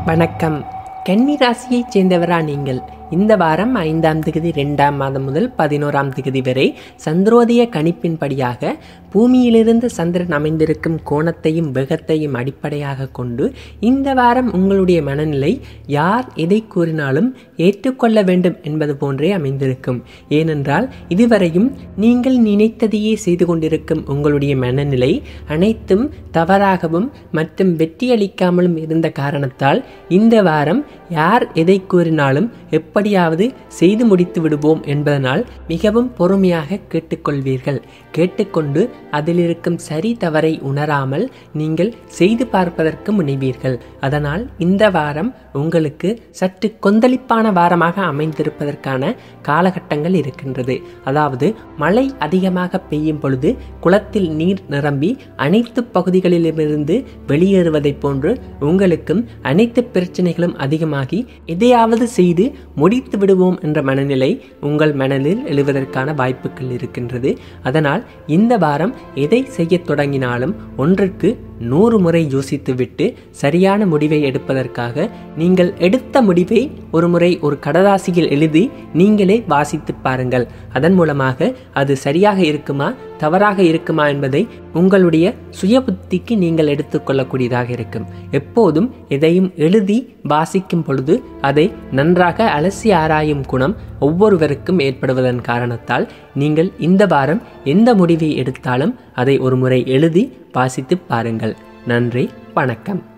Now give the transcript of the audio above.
வணக்கம் கன்னி ராசியைச் சேர்ந்தவரா நீங்கள் இந்த வாரம் ஐந்தாம் திகதி ரெண்டாம் மாதம் முதல் பதினோராம் திகதி வரை சந்திரோதய கணிப்பின்படியாக பூமியிலிருந்து சந்திரன் அமைந்திருக்கும் கோணத்தையும் வேகத்தையும் அடிப்படையாக கொண்டு இந்த வாரம் உங்களுடைய மனநிலை யார் எதை கூறினாலும் ஏற்றுக்கொள்ள வேண்டும் என்பது போன்றே அமைந்திருக்கும் ஏனென்றால் இதுவரையும் நீங்கள் நினைத்ததையே செய்து கொண்டிருக்கும் உங்களுடைய மனநிலை அனைத்தும் தவறாகவும் மற்றும் வெற்றியளிக்காமலும் இருந்த காரணத்தால் இந்த வாரம் யார் எதை கூறினாலும் எப்படியாவது செய்து முடித்து விடுவோம் என்பதனால் மிகவும் பொறுமையாக கேட்டுக்கொள்வீர்கள் கேட்டுக்கொண்டு அதில் இருக்கும் சரி தவறை உணராமல் நீங்கள் செய்து பார்ப்பதற்கு முனைவீர்கள் அதனால் இந்த வாரம் உங்களுக்கு சற்று கொந்தளிப்பான வாரமாக அமைந்திருப்பதற்கான காலகட்டங்கள் இருக்கின்றது அதாவது மழை அதிகமாக பெய்யும் பொழுது குளத்தில் நீர் நிரம்பி அனைத்து பகுதிகளிலுமிருந்து வெளியேறுவதைப் போன்று உங்களுக்கும் அனைத்து பிரச்சனைகளும் அதிகமாகி எதையாவது செய்து முடித்து விடுவோம் என்ற மனநிலை உங்கள் மனதில் எழுவதற்கான வாய்ப்புகள் இருக்கின்றது அதனால் இந்த வாரம் எதை செய்யத் தொடங்கினாலும் ஒன்றுக்கு நூறு முறை யோசித்துவிட்டு சரியான முடிவை எடுப்பதற்காக நீங்கள் எடுத்த முடிவை ஒரு முறை ஒரு கடதாசியில் எழுதி நீங்களே வாசித்து பாருங்கள் அதன் மூலமாக அது சரியாக இருக்குமா தவறாக இருக்குமா என்பதை உங்களுடைய சுய புத்திக்கு நீங்கள் எடுத்துக்கொள்ளக்கூடியதாக இருக்கும் எப்போதும் எதையும் எழுதி வாசிக்கும் பொழுது அதை நன்றாக அலசி ஆராயும் குணம் ஒவ்வொருவருக்கும் ஏற்படுவதன் காரணத்தால் நீங்கள் இந்த வாரம் எந்த முடிவை எடுத்தாலும் அதை ஒரு முறை எழுதி வாசித்து பாருங்கள் நன்றி வணக்கம்